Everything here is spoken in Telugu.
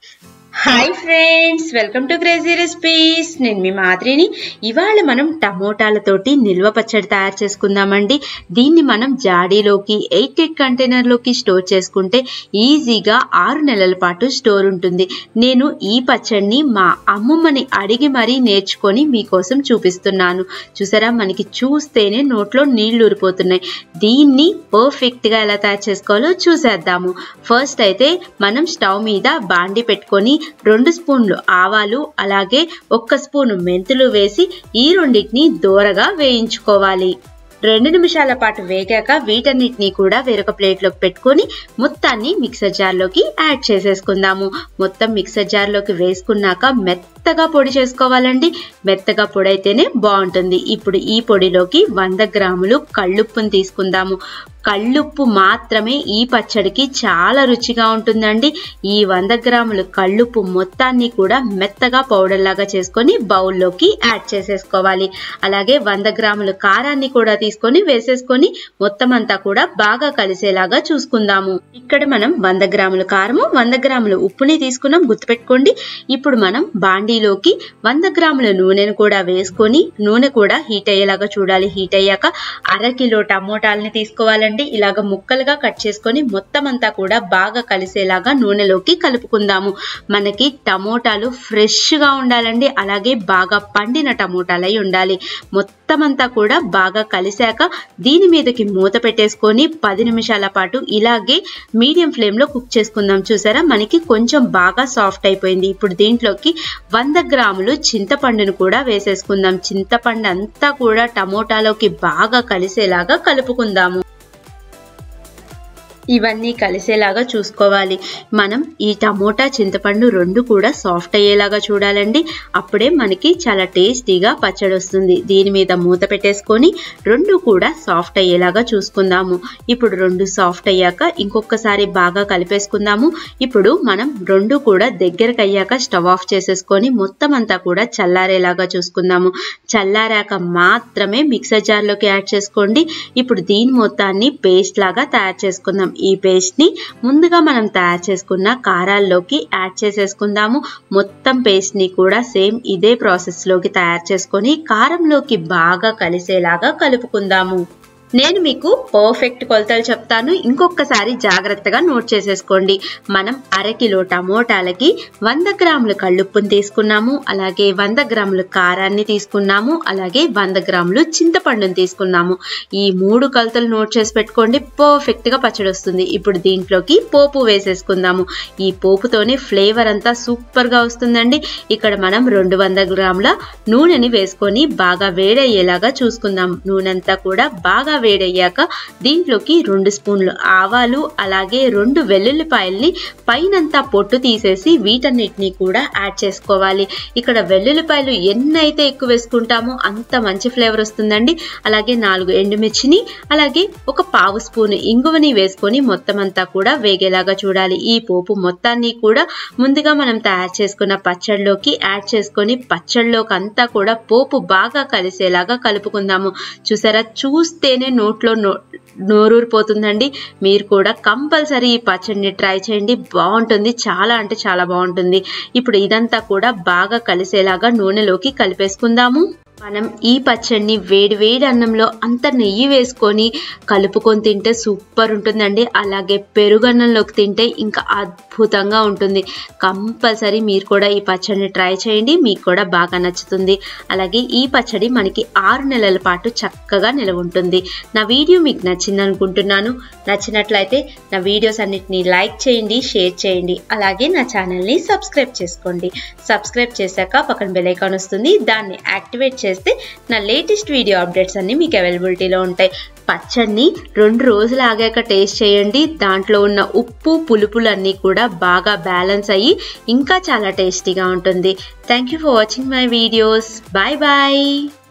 hi friends welcome to crazy recipes నేను మీ మాదిరిని ఇవాళ మనం టమోటాలతోటి నిల్వ పచ్చడి తయారు చేసుకుందామండి దీన్ని మనం జాడీలోకి ఎయిట్ ఎయిట్ కంటైనర్లోకి స్టోర్ చేసుకుంటే ఈజీగా ఆరు నెలల పాటు స్టోర్ ఉంటుంది నేను ఈ పచ్చడిని మా అమ్మమ్మని అడిగి మరీ నేర్చుకొని మీకోసం చూపిస్తున్నాను చూసారా మనకి చూస్తేనే నోట్లో నీళ్లు ఊరిపోతున్నాయి దీన్ని పర్ఫెక్ట్గా ఎలా తయారు చేసుకోవాలో చూసేద్దాము ఫస్ట్ అయితే మనం స్టవ్ మీద బాండి పెట్టుకొని రెండు స్పూన్లు ఆవాలు అలాగే ఒక్క స్పూను మెంతులు వేసి ఈ రెండింటిని దూరగా వేయించుకోవాలి రెండు నిమిషాల పాటు వేగాక వీటన్నిటిని కూడా వేరొక ప్లేట్లోకి పెట్టుకొని మొత్తాన్ని మిక్సర్ జార్లోకి యాడ్ చేసేసుకుందాము మొత్తం మిక్సర్ జార్లోకి వేసుకున్నాక మెత్తగా పొడి చేసుకోవాలండి మెత్తగా పొడి అయితేనే బాగుంటుంది ఇప్పుడు ఈ పొడిలోకి వంద గ్రాములు కళ్ళుప్పుని తీసుకుందాము కళ్ళుప్పు మాత్రమే ఈ పచ్చడికి చాలా రుచిగా ఉంటుందండి ఈ వంద గ్రాములు కళ్ళుప్పు మొత్తాన్ని కూడా మెత్తగా పౌడర్ లాగా చేసుకొని బౌల్లోకి యాడ్ చేసేసుకోవాలి అలాగే వంద గ్రాములు కారాన్ని కూడా తీసుకొని వేసేసుకొని మొత్తం అంతా కూడా బాగా కలిసేలాగా చూసుకుందాము ఇక్కడ మనం వంద గ్రాముల కారము వంద గ్రాముల ఉప్పుని తీసుకున్నాం గుర్తుపెట్టుకోండి ఇప్పుడు మనం బాండీలోకి వంద గ్రాముల నూనెను కూడా వేసుకొని నూనె కూడా హీట్ అయ్యేలాగా చూడాలి హీట్ అయ్యాక అర కిలో టమోటాలని తీసుకోవాలండి చూడండి ఇలాగ ముక్కలుగా కట్ చేసుకొని మొత్తం అంతా కూడా బాగా కలిసేలాగా నూనెలోకి కలుపుకుందాము మనకి టమోటాలు ఫ్రెష్గా ఉండాలండి అలాగే బాగా పండిన టమోటాలై ఉండాలి మొత్తం అంతా కూడా బాగా కలిసాక దీని మీదకి మూత పెట్టేసుకొని పది నిమిషాల పాటు ఇలాగే మీడియం ఫ్లేమ్లో కుక్ చేసుకుందాం చూసారా మనకి కొంచెం బాగా సాఫ్ట్ అయిపోయింది ఇప్పుడు దీంట్లోకి వంద గ్రాములు చింతపండును కూడా వేసేసుకుందాం చింతపండు అంతా కూడా టమోటాలోకి బాగా కలిసేలాగా కలుపుకుందాము ఇవన్నీ కలిసేలాగా చూసుకోవాలి మనం ఈ టమోటా చింతపండు రెండు కూడా సాఫ్ట్ అయ్యేలాగా చూడాలండి అప్పుడే మనకి చాలా టేస్టీగా పచ్చడి వస్తుంది దీని మీద మూత పెట్టేసుకొని రెండు కూడా సాఫ్ట్ అయ్యేలాగా చూసుకుందాము ఇప్పుడు రెండు సాఫ్ట్ అయ్యాక ఇంకొకసారి బాగా కలిపేసుకుందాము ఇప్పుడు మనం రెండు కూడా దగ్గరకు అయ్యాక స్టవ్ ఆఫ్ చేసేసుకొని మొత్తం అంతా కూడా చల్లారేలాగా చూసుకుందాము చల్లారాక మాత్రమే మిక్సర్ జార్లోకి యాడ్ చేసుకోండి ఇప్పుడు దీని మొత్తాన్ని పేస్ట్ లాగా తయారు చేసుకుందాం ఈ పేస్ట్ ని ముందుగా మనం తయారు చేసుకున్న కారాల్లోకి యాడ్ చేసేసుకుందాము మొత్తం పేస్ట్ ని కూడా సేమ్ ఇదే ప్రాసెస్ లోకి తయారు చేసుకొని కారంలోకి బాగా కలిసేలాగా కలుపుకుందాము నేను మీకు పర్ఫెక్ట్ కొలతలు చెప్తాను ఇంకొకసారి జాగ్రత్తగా నోట్ చేసేసుకోండి మనం అరకిలో టమోటాలకి వంద గ్రాముల కళ్ళుప్పుని తీసుకున్నాము అలాగే వంద గ్రాముల కారాన్ని తీసుకున్నాము అలాగే వంద గ్రాములు చింతపండుని తీసుకున్నాము ఈ మూడు కొలతలు నోట్ చేసి పెట్టుకోండి పర్ఫెక్ట్గా పచ్చడి వస్తుంది ఇప్పుడు దీంట్లోకి పోపు వేసేసుకుందాము ఈ పోపుతోనే ఫ్లేవర్ అంతా సూపర్గా వస్తుందండి ఇక్కడ మనం రెండు వందల గ్రాముల నూనెని వేసుకొని బాగా వేడయ్యేలాగా చూసుకుందాం నూనె అంతా కూడా బాగా వేడయ్యాక దీంట్లోకి రెండు స్పూన్లు ఆవాలు అలాగే రెండు వెల్లుల్లిపాయల్ని పైనంతా పొట్టు తీసేసి వీటన్నిటిని కూడా యాడ్ చేసుకోవాలి ఇక్కడ వెల్లుల్లిపాయలు ఎన్నైతే ఎక్కువ వేసుకుంటామో అంత మంచి ఫ్లేవర్ వస్తుందండి అలాగే నాలుగు ఎండుమిర్చిని అలాగే ఒక పావు స్పూన్ ఇంగువని వేసుకొని మొత్తం అంతా కూడా వేగేలాగా చూడాలి ఈ పోపు మొత్తాన్ని కూడా ముందుగా మనం తయారు చేసుకున్న పచ్చడిలోకి యాడ్ చేసుకొని పచ్చడిలోకి అంతా కూడా పోపు బాగా కలిసేలాగా కలుపుకుందాము చూసారా చూస్తేనే నోట్లో నో నోరూరిపోతుందండి మీరు కూడా కంపల్సరీ ఈ పచ్చడిని ట్రై చేయండి బాగుంటుంది చాలా అంటే చాలా బాగుంటుంది ఇప్పుడు ఇదంతా కూడా బాగా కలిసేలాగా నూనెలోకి కలిపేసుకుందాము మనం ఈ పచ్చడిని వేడి వేడి అన్నంలో అంత నెయ్యి వేసుకొని కలుపుకొని తింటే సూపర్ ఉంటుందండి అలాగే పెరుగన్నంలోకి తింటే ఇంకా అద్భుతంగా ఉంటుంది కంపల్సరీ మీరు కూడా ఈ పచ్చడిని ట్రై చేయండి మీకు కూడా బాగా నచ్చుతుంది అలాగే ఈ పచ్చడి మనకి ఆరు నెలల పాటు చక్కగా నిలవ ఉంటుంది నా వీడియో మీకు నచ్చింది అనుకుంటున్నాను నచ్చినట్లయితే నా వీడియోస్ అన్నిటిని లైక్ చేయండి షేర్ చేయండి అలాగే నా ఛానల్ని సబ్స్క్రైబ్ చేసుకోండి సబ్స్క్రైబ్ చేశాక పక్కన బెల్ ఐకాన్ వస్తుంది దాన్ని యాక్టివేట్ చేస్తే నా లేటెస్ట్ వీడియో అప్డేట్స్ అన్ని మీకు అవైలబిలిటీలో ఉంటాయి పచ్చడిని రెండు రోజులు ఆగాక టేస్ట్ చేయండి దాంట్లో ఉన్న ఉప్పు పులుపులు అన్నీ కూడా బాగా బ్యాలెన్స్ అయ్యి ఇంకా చాలా టేస్టీగా ఉంటుంది thank you for watching my videos bye bye